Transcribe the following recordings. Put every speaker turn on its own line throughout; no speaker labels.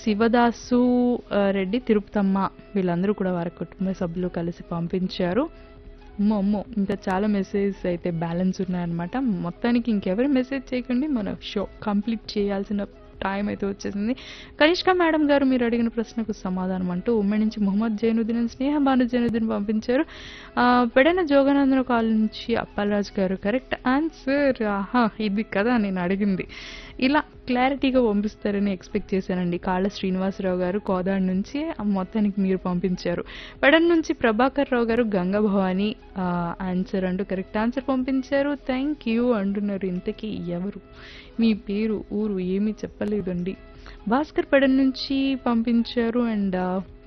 శివదాసు ఆ, రెడ్డి తిరుపతమ్మ వీళ్ళందరూ కూడా వారి కుటుంబ సభ్యులు కలిసి పంపించారు అమ్మో అమ్మో ఇంకా చాలా మెసేజ్ అయితే బ్యాలెన్స్ ఉన్నాయన్నమాట మొత్తానికి ఇంకెవరు మెసేజ్ చేయకండి మన షో కంప్లీట్ చేయాల్సిన టైం అయితే వచ్చేసింది కనిష్క మేడం గారు మీరు అడిగిన ప్రశ్నకు సమాధానం అంటూ ఉమ్మడి నుంచి మొహమ్మద్ జైనుద్దీన్ స్నేహ భాను జైనుద్దీన్ పంపించారు ఆ, పెడన జోగానందన కాల్ నుంచి అప్పలరాజు గారు కరెక్ట్ ఆన్సర్ ఆహా ఇది కదా నేను అడిగింది ఇలా క్లారిటీగా పంపిస్తారని ఎక్స్పెక్ట్ చేశానండి కాళ్ళ శ్రీనివాసరావు గారు కోదాడ్ నుంచి ఆ మొత్తానికి మీరు పంపించారు పెడన్ నుంచి ప్రభాకర్ రావు గారు గంగా భవాని ఆన్సర్ అంటూ కరెక్ట్ ఆన్సర్ పంపించారు థ్యాంక్ యూ అంటున్నారు ఇంతకీ ఎవరు మీ పేరు ఊరు ఏమీ చెప్పలేదండి భాస్కర్ పెడన్ నుంచి పంపించారు అండ్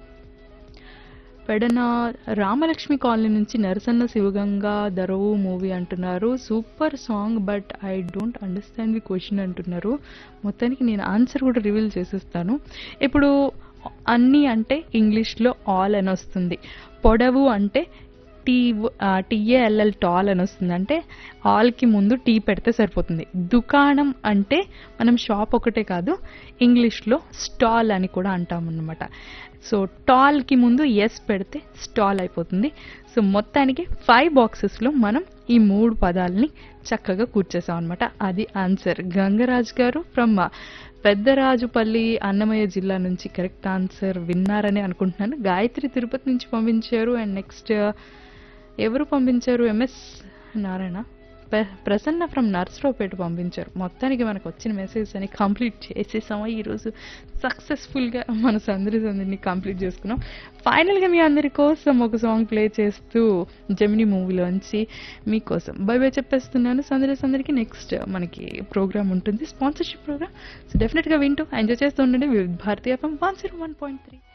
పెడన రామలక్ష్మి కాలనీ నుంచి నరసన్న శివగంగా దరవు మూవీ అంటున్నారు super song but I don't understand the question అంటున్నారు మొత్తానికి నేను ఆన్సర్ కూడా రివీల్ చేసేస్తాను ఇప్పుడు అన్ని అంటే ఇంగ్లీష్లో ఆల్ అని వస్తుంది పొడవు అంటే టీ టీఏఎల్ఎల్ టాల్ అని వస్తుంది అంటే ఆల్కి ముందు టీ పెడితే సరిపోతుంది దుకాణం అంటే మనం షాప్ ఒకటే కాదు ఇంగ్లీష్లో స్టాల్ అని కూడా అంటాం అన్నమాట సో టాల్కి ముందు ఎస్ పెడితే స్టాల్ అయిపోతుంది సో మొత్తానికి ఫైవ్ బాక్సెస్లో మనం ఈ మూడు పదాలని చక్కగా కూర్చేసాం అనమాట అది ఆన్సర్ గంగరాజ్ గారు ఫ్రమ్ పెద్దరాజుపల్లి అన్నమయ్య జిల్లా నుంచి కరెక్ట్ ఆన్సర్ విన్నారని అనుకుంటున్నాను గాయత్రి తిరుపతి నుంచి పంపించారు అండ్ నెక్స్ట్ ఎవరు పంపించారు ఎంఎస్ నారాయణ ప్ర- ప్రసన్న ఫ్రమ్ నర్సరావుపేట పంపించారు మొత్తానికి మనకు వచ్చిన మెసేజ్ అని కంప్లీట్ చేసేసాము ఈరోజు సక్సెస్ఫుల్గా మన సందరి సందరిని కంప్లీట్ చేసుకున్నాం ఫైనల్గా మీ అందరి కోసం ఒక సాంగ్ ప్లే చేస్తూ జమిని మూవీలోంచి మీకోసం బై బై చెప్పేస్తున్నాను సందరి సందరికి నెక్స్ట్ మనకి ప్రోగ్రామ్ ఉంటుంది స్పాన్సర్షిప్ ప్రోగ్రామ్ సో డెఫినెట్గా వింటూ ఎంజాయ్ చేస్తూ ఉండండి వివిధ భారతీయ one zero one point three